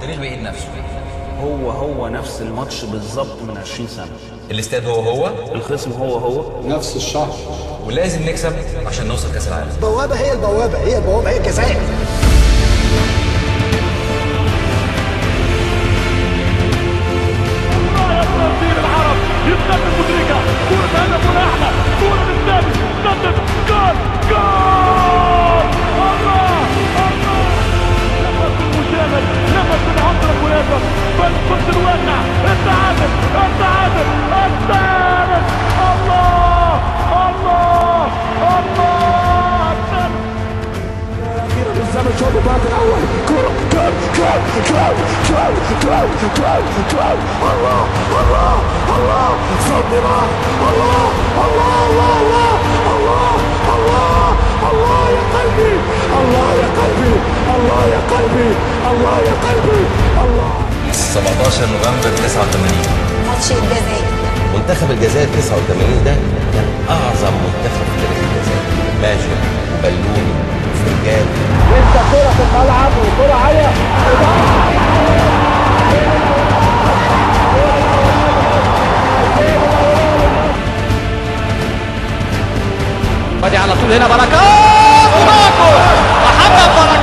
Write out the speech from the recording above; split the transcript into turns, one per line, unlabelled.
التاريخ بيعيد نفسه
هو هو نفس الماتش بالظبط من 20 سنة
الاستاد هو هو
الخصم هو هو
نفس الشهر
ولازم نكسب عشان نوصل كاس العالم
البوابة هي البوابة هي البوابة هي الجزائر
تنظيم العرب يستقبل مدركة كرة هدف احمد كرة للثاني سدد جول جول الله الله نفس المشامل نفس العنطرة مناسب بل كنت الواقع التعادل التعادل الثالث الله الله الله الثالث
أخيرا قدام الشوط الباطن الأول كرة جول جول جول جول جول جول جول الله الله الله صد نار الله الله الله الله الله الله الله يا قلبي الله يا قلبي الله يا قلبي الله يا قلبي الله
17 نوفمبر 89
ماتش الجزائر
منتخب الجزائر 89 ده كان اعظم منتخب في تاريخ الجزائر ماجد وبلوني وفرجان
لسه كرة في الملعب وكرة عالية
ودي على طول هنا بركات وماكو محمد بركات